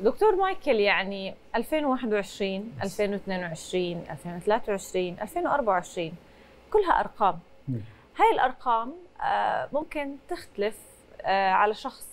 دكتور مايكل يعني 2021 2022 2023 2024 كلها ارقام مم. هاي الارقام آه، ممكن تختلف آه، على شخص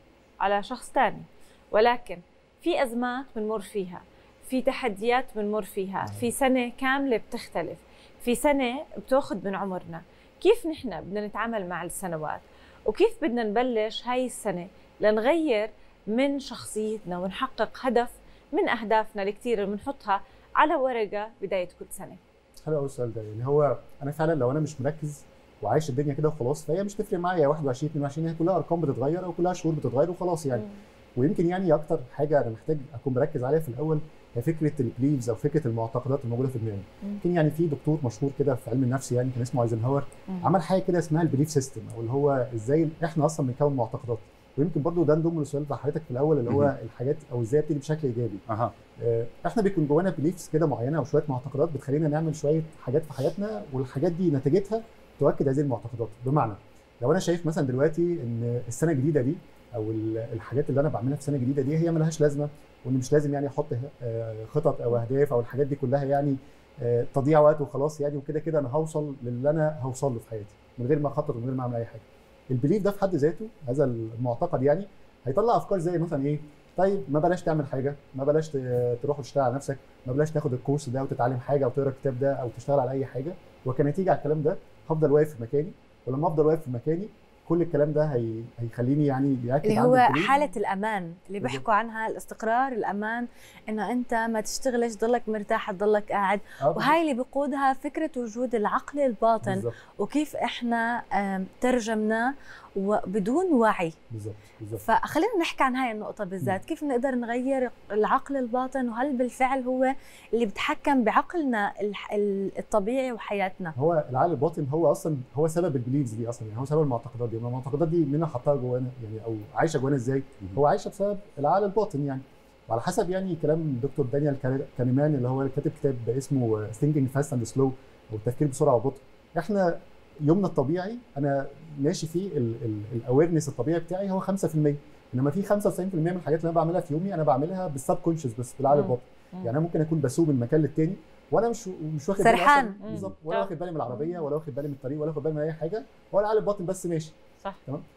على شخص ثاني ولكن في ازمات بنمر فيها في تحديات بنمر فيها في سنه كامله بتختلف في سنه بتاخذ من عمرنا كيف نحن بدنا نتعامل مع السنوات وكيف بدنا نبلش هاي السنه لنغير من شخصيتنا ونحقق هدف من اهدافنا الكثير اللي بنحطها على ورقه بدايه كل سنه حلو قوي السؤال ده يعني هو انا فعلا لو انا مش مركز وعايش الدنيا كده وخلاص فهي مش تفرق معايا 21 22 هي كلها ارقام بتتغير او كلها شهور بتتغير وخلاص يعني ويمكن يعني اكتر حاجه انا محتاج اكون مركز عليها في الاول هي فكره البليفز او فكره المعتقدات الموجوده في دماغي مم. يمكن يعني في دكتور مشهور كده في علم النفس يعني كان اسمه ايزنهاور مم. عمل حاجه كده اسمها البليف سيستم او اللي هو ازاي احنا اصلا بنكون معتقدات ويمكن برضو ده نضم للسؤال بتاع حضرتك في الاول اللي هو مهم. الحاجات او ازاي ابتدي بشكل ايجابي اها آه، احنا بيكون جوانا بليفز كده معينه او شويه معتقدات بتخلينا نعمل شويه حاجات في حياتنا والحاجات دي نتيجتها تؤكد هذه المعتقدات بمعنى لو انا شايف مثلا دلوقتي ان السنه الجديده دي او ال- الحاجات اللي انا بعملها في السنه الجديده دي هي ملهاش لازمه وان مش لازم يعني احط آه، خطط او اهداف او الحاجات دي كلها يعني آه، تضييع وقت وخلاص يعني وكده كده انا هوصل للي انا هوصل له في حياتي من غير ما اخطط ومن غير ما اعمل اي حاجه البليف ده في حد ذاته هذا المعتقد يعني هيطلع افكار زي مثلا ايه طيب ما بلاش تعمل حاجه ما بلاش ت- تروح وتشتغل على نفسك ما بلاش تاخد الكورس ده وتتعلم حاجه او تقرا الكتاب ده او تشتغل على اي حاجه وكنتيجه على الكلام ده هفضل واقف في مكاني ولما افضل واقف في مكاني كل الكلام ده هي... هيخليني يعني بياكد اللي عندي هو البليف. حالة الأمان اللي بالظبط. بيحكوا عنها الاستقرار الأمان إنه أنت ما تشتغلش ضلك مرتاح تضلك قاعد آه، وهاي اللي بيقودها فكرة وجود العقل الباطن بالظبط وكيف إحنا آم، ترجمناه وبدون وعي بالظبط بالظبط فخلينا نحكي عن هاي النقطة بالذات كيف نقدر نغير العقل الباطن وهل بالفعل هو اللي بيتحكم بعقلنا الح- ال- الطبيعي وحياتنا هو العقل الباطن هو اصلا هو سبب البليفز دي اصلا يعني هو سبب المعتقدات دي المعتقدات دي مين حطها جوانا يعني او عايشه جوانا ازاي هو عايشه بسبب العقل الباطن يعني وعلى حسب يعني كلام دكتور دانيال كان- كانيمان اللي هو كاتب كتاب اسمه Thinking Fast and Slow او التفكير بسرعه وبطء احنا يومنا الطبيعي انا ماشي فيه الاويرنس الطبيعي بتاعي هو 5% انما في 95% من الحاجات اللي انا بعملها في يومي انا بعملها بالسب كونشس بس بالعقل مم. الباطن مم. يعني انا ممكن اكون بسوق من مكان للتاني وانا مش مش واخد بالي سرحان. أصلاً- مم. بالظبط ولا آه. واخد بالي من العربيه ولا واخد بالي من الطريق ولا واخد بالي من اي حاجه هو العقل الباطن بس ماشي صح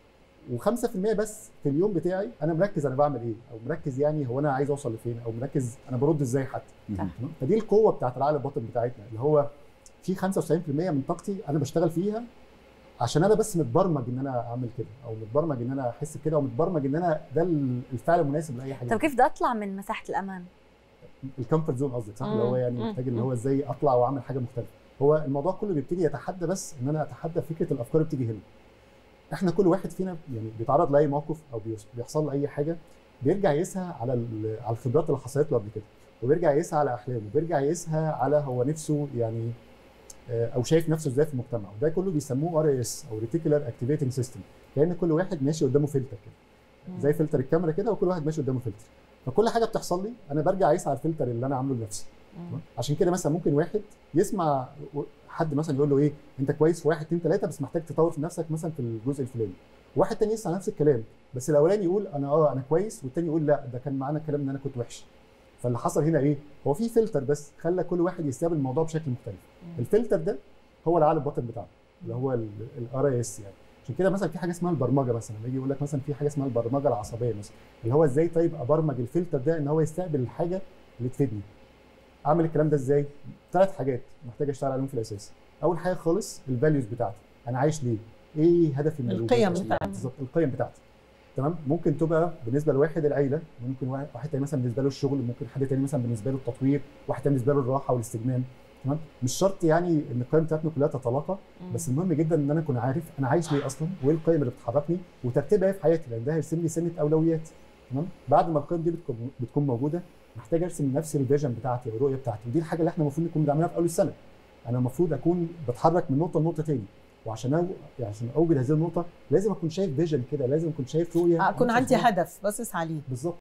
و5% بس في اليوم بتاعي انا مركز انا بعمل ايه او مركز يعني هو انا عايز اوصل لفين او مركز انا برد ازاي حتى مهم. تمام فدي القوه بتاعت العقل الباطن بتاعتنا اللي هو في 95% من طاقتي انا بشتغل فيها عشان انا بس متبرمج ان انا اعمل كده او متبرمج ان انا احس كده ومتبرمج ان انا ده الفعل المناسب لاي حاجه طب كيف بدي أطلع من مساحة الأمان؟ الكومفورت زون قصدك صح اللي هو مم. يعني مم. محتاج اللي مم. هو ازاي اطلع واعمل حاجه مختلفه هو الموضوع كله بيبتدي يتحدى بس ان انا اتحدى فكره الافكار اللي بتيجي هنا احنا كل واحد فينا يعني بيتعرض لاي موقف او بيص- بيحصل له اي حاجه بيرجع يقيسها على ال- على الخبرات اللي حصلت له قبل كده وبيرجع يقيسها على احلامه وبيرجع يقيسها على هو نفسه يعني آه، او شايف نفسه ازاي في المجتمع وده كله بيسموه ار اس او ريتيكولار اكتيفيتنج سيستم كان كل واحد ماشي قدامه فلتر كده زي فلتر الكاميرا كده وكل واحد ماشي قدامه فلتر فكل حاجه بتحصل لي انا برجع اقيس على الفلتر اللي انا عامله لنفسي مم. عشان كده مثلا ممكن واحد يسمع و- حد مثلا يقول له ايه انت كويس في واحد اتنين تلاته بس محتاج تطور في نفسك مثلا في الجزء الفلاني واحد تاني يسمع نفس الكلام بس الاولاني يقول انا اه انا كويس والتاني يقول لا ده كان معانا الكلام ان انا كنت وحش فاللي حصل هنا ايه هو في فلتر بس خلى كل واحد يستقبل الموضوع بشكل مختلف مم. الفلتر ده هو العقل الباطن بتاعنا اللي هو الار اس يعني عشان كده مثلا في حاجه اسمها البرمجه مثلا لما يجي يقول لك مثلا في حاجه اسمها البرمجه العصبيه مثلا اللي هو ازاي طيب ابرمج الفلتر ده ان هو يستقبل الحاجه اللي تفيدني اعمل الكلام ده ازاي ثلاث حاجات محتاج اشتغل عليهم في الاساس اول حاجه خالص الفاليوز بتاعتي انا عايش ليه ايه هدفي من الوجود القيم أصلاً؟ بتاعتي. بالظبط القيم بتاعتي تمام ممكن تبقى بالنسبه لواحد العيله ممكن واحد واحد تاني مثلا بالنسبه له الشغل ممكن حد تاني مثلا بالنسبه له التطوير واحد تاني بالنسبه له الراحه والاستجمام تمام مش شرط يعني ان القيم بتاعتنا كلها تتلاقى مم. بس المهم جدا ان انا اكون عارف انا عايش ليه اصلا وايه القيم اللي بتحركني وترتيبها إيه في حياتي لان ده هيرسم لي سنه اولويات تمام بعد ما القيم دي بتكون بتكون موجوده محتاج ارسم نفس الفيجن بتاعتي او الرؤيه بتاعتي ودي الحاجه اللي احنا المفروض نكون بنعملها في اول السنه انا المفروض اكون بتحرك من نقطه لنقطه تاني وعشان أو... يعني عشان اوجد هذه النقطه لازم اكون شايف فيجن كده لازم اكون شايف رؤيه اكون أنا عندي شايفها. هدف باصص عليه بالظبط